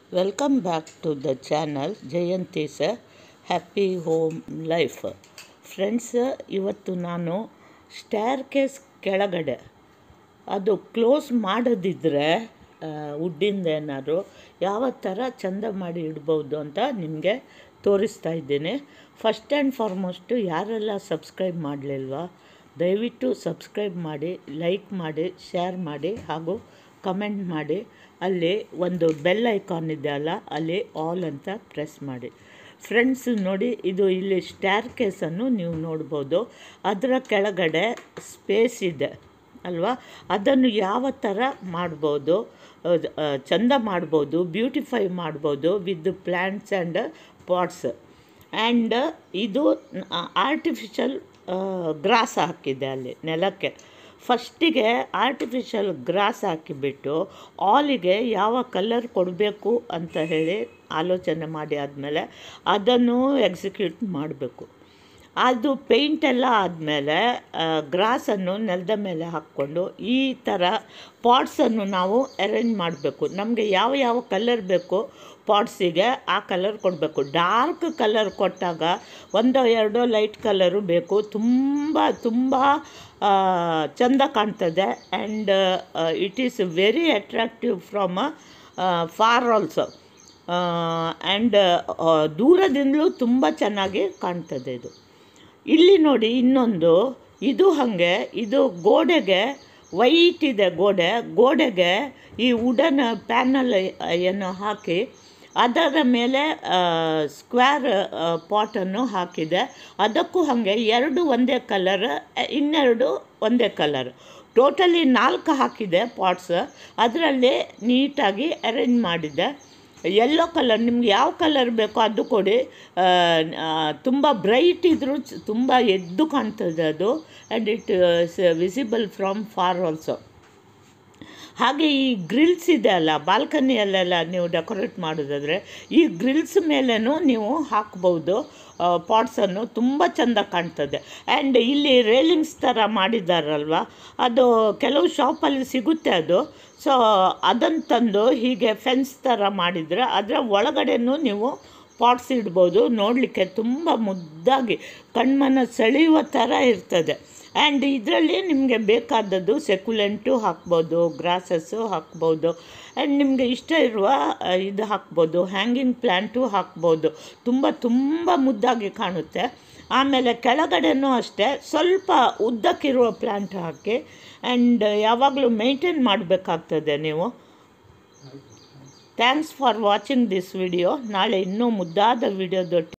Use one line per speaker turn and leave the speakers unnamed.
welcome back to the channel Jayanthi's happy home life friends ಇವತ್ತು ನಾನು ಸ್ಟ್ಯಾರ್ case ಕೆಳಗಡೆ ಅದು ಕ್ಲೋಸ್ ಮಾಡೋದಿದ್ರೆ ವುಡ್ಡಿಂದ ಏನಾದ್ರು ಯಾವ ಥರ ಚಂದ ಮಾಡಿ ಇಡ್ಬೋದು ಅಂತ ನಿಮಗೆ ತೋರಿಸ್ತಾ ಇದ್ದೀನಿ ಫಸ್ಟ್ ಆ್ಯಂಡ್ ಫಾರ್ಮೋಸ್ಟು ಯಾರೆಲ್ಲ ಸಬ್ಸ್ಕ್ರೈಬ್ ಮಾಡಲಿಲ್ವಾ ದಯವಿಟ್ಟು ಸಬ್ಸ್ಕ್ರೈಬ್ ಮಾಡಿ ಲೈಕ್ ಮಾಡಿ ಶೇರ್ ಮಾಡಿ ಹಾಗೂ ಕಮೆಂಟ್ ಮಾಡಿ ಅಲ್ಲಿ ಒಂದು ಬೆಲ್ ಐಕಾನ್ ಇದೆ ಅಲ್ಲ ಅಲ್ಲಿ ಆಲ್ ಅಂತ ಪ್ರೆಸ್ ಮಾಡಿ ಫ್ರೆಂಡ್ಸ್ ನೋಡಿ ಇದು ಇಲ್ಲಿ ಸ್ಟ್ಯಾರ್ ಕೇಸನ್ನು ನೀವು ನೋಡ್ಬೋದು ಅದರ ಕೆಳಗಡೆ ಸ್ಪೇಸ್ ಇದೆ ಅಲ್ವಾ ಅದನ್ನು ಯಾವ ಥರ ಮಾಡ್ಬೋದು ಅದ್- ಆ, ಚಂದ ಮಾಡ್ಬೋದು ಬ್ಯೂಟಿಫೈ ಮಾಡ್ಬೋದು with plants and pots and ಇದು ಆರ್ಟಿಫಿಷಿಯಲ್ ಗ್ರಾಸ್ ಹಾಕಿದೆ ಅಲ್ಲಿ ನೆಲಕ್ಕೆ ಫಸ್ಟಿಗೆ ಆರ್ಟಿಫಿಷಿಯಲ್ ಗ್ರಾಸ್ ಹಾಕಿಬಿಟ್ಟು ಆಲಿಗೆ ಯಾವ ಕಲರ್ ಕೊಡಬೇಕು ಅಂತ ಹೇಳಿ ಆಲೋಚನೆ ಮಾಡಿ ಆದಮೇಲೆ ಅದನ್ನು ಎಕ್ಸಿಕ್ಯೂಟ್ ಮಾಡಬೇಕು ಅದು ಪೇಂಟ್ ಎಲ್ಲ ಆದಮೇಲೆ ಗ್ರಾಸನ್ನು ನೆಲದ ಮೇಲೆ ಹಾಕ್ಕೊಂಡು ಈ ಥರ ಪಾಟ್ಸನ್ನು ನಾವು ಅರೇಂಜ್ ಮಾಡಬೇಕು ನಮಗೆ ಯಾವ ಯಾವ ಕಲರ್ ಬೇಕು ಪಾಟ್ಸಿಗೆ ಆ ಕಲರ್ ಕೊಡಬೇಕು ಡಾರ್ಕ್ ಕಲರ್ ಕೊಟ್ಟಾಗ ಒಂದೋ ಎರಡೋ ಲೈಟ್ ಕಲರು ಬೇಕು ತುಂಬ ತುಂಬ ಆ, ಚಂದ ಕಾಣ್ತದೆ and it is very attractive from far also and ದೂರದಿಂದಲೂ ತುಂಬ ಚೆನ್ನಾಗಿ ಕಾಣ್ತದೆ ಇದು ಇಲ್ಲಿ ನೋಡಿ ಇನ್ನೊಂದು ಇದು ಹಾಗೆ ಇದು ಗೋಡೆಗೆ ವೈಟ್ ಇದೆ ಗೋಡೆ ಗೋಡೆಗೆ ಈ ವುಡನ್ ಪ್ಯಾನಲ್ ಏನು ಹಾಕಿ ಅದರ ಮೇಲೆ ಸ್ಕ್ವೇರ್ ಪಾಟನ್ನು ಹಾಕಿದೆ ಅದಕ್ಕೂ ಹಾಗೆ ಎರಡು ಒಂದೇ ಕಲರ್ ಇನ್ನೆರಡು ಒಂದೇ ಕಲರ್ ಟೋಟಲಿ ನಾಲ್ಕು ಹಾಕಿದೆ ಪಾಟ್ಸ್ ಅದರಲ್ಲಿ ನೀಟಾಗಿ ಅರೇಂಜ್ ಮಾಡಿದೆ ಯೆಲ್ಲೋ ಕಲರ್ ನಿಮ್ಗೆ ಯಾವ ಕಲರ್ ಬೇಕೋ ಅದು ಕೊಡಿ ತುಂಬ ಬ್ರೈಟ್ ಇದ್ದರೂ ತುಂಬ ಎದ್ದು ಕಾಣ್ತದೆ ಅದು and it visible from far also ಹಾಗೆ ಈ ಗ್ರಿಲ್ಸ್ ಇದೆ ಅಲ್ಲ ಬಾಲ್ಕನಿಯಲ್ಲೆಲ್ಲ ನೀವು ಡೆಕೋರೇಟ್ ಮಾಡೋದಾದರೆ ಈ ಗ್ರಿಲ್ಸ್ ಮೇಲೇನೂ ನೀವು ಹಾಕ್ಬೋದು ಪಾಟ್ಸನ್ನು ತುಂಬ ಚೆಂದ ಕಾಣ್ತದೆ ಆ್ಯಂಡ್ ಇಲ್ಲಿ ರೇಲಿಂಗ್ಸ್ ಥರ ಮಾಡಿದ್ದಾರಲ್ವ ಅದು ಕೆಲವು ಶಾಪಲ್ಲಿ ಸಿಗುತ್ತೆ ಅದು ಸೊ ಅದನ್ನು ತಂದು ಹೀಗೆ ಫೆನ್ಸ್ ಥರ ಮಾಡಿದರೆ ಅದರ ಒಳಗಡೆನೂ ನೀವು ಪಾಟ್ಸ್ ಇಡ್ಬೋದು ನೋಡಲಿಕ್ಕೆ ತುಂಬ ಮುದ್ದಾಗಿ ಕಣ್ಮನ ಸೆಳೆಯುವ ಥರ ಇರ್ತದೆ ಆ್ಯಂಡ್ ಇದರಲ್ಲಿ ನಿಮಗೆ ಬೇಕಾದದ್ದು ಸೆಕ್ಯುಲೆಂಟು ಹಾಕ್ಬೋದು ಗ್ರಾಸಸ್ಸು ಹಾಕ್ಬೋದು ಆ್ಯಂಡ್ ನಿಮಗೆ ಇಷ್ಟ ಇರುವ ಆ, ಇದು ಹಾಕ್ಬೋದು ಹ್ಯಾಂಗಿಂಗ್ ಪ್ಲ್ಯಾಂಟು ಹಾಕ್ಬೋದು ತುಂಬ ತುಂಬ ಮುದ್ದಾಗಿ ಕಾಣುತ್ತೆ ಆಮೇಲೆ ಕೆಳಗಡೆನೂ ಅಷ್ಟೇ ಸ್ವಲ್ಪ ಉದ್ದಕ್ಕಿರುವ ಪ್ಲ್ಯಾಂಟ್ ಹಾಕಿ ಆ್ಯಂಡ್ ಯಾವಾಗಲೂ ಮೇಂಟೈನ್ ಮಾಡಬೇಕಾಗ್ತದೆ ನೀವು thanks for watching this video ನಾಳೆ ಇನ್ನೂ ಮುದ್ದಾದ ವಿಡಿಯೋದೊಟ್ಟಿಗೆ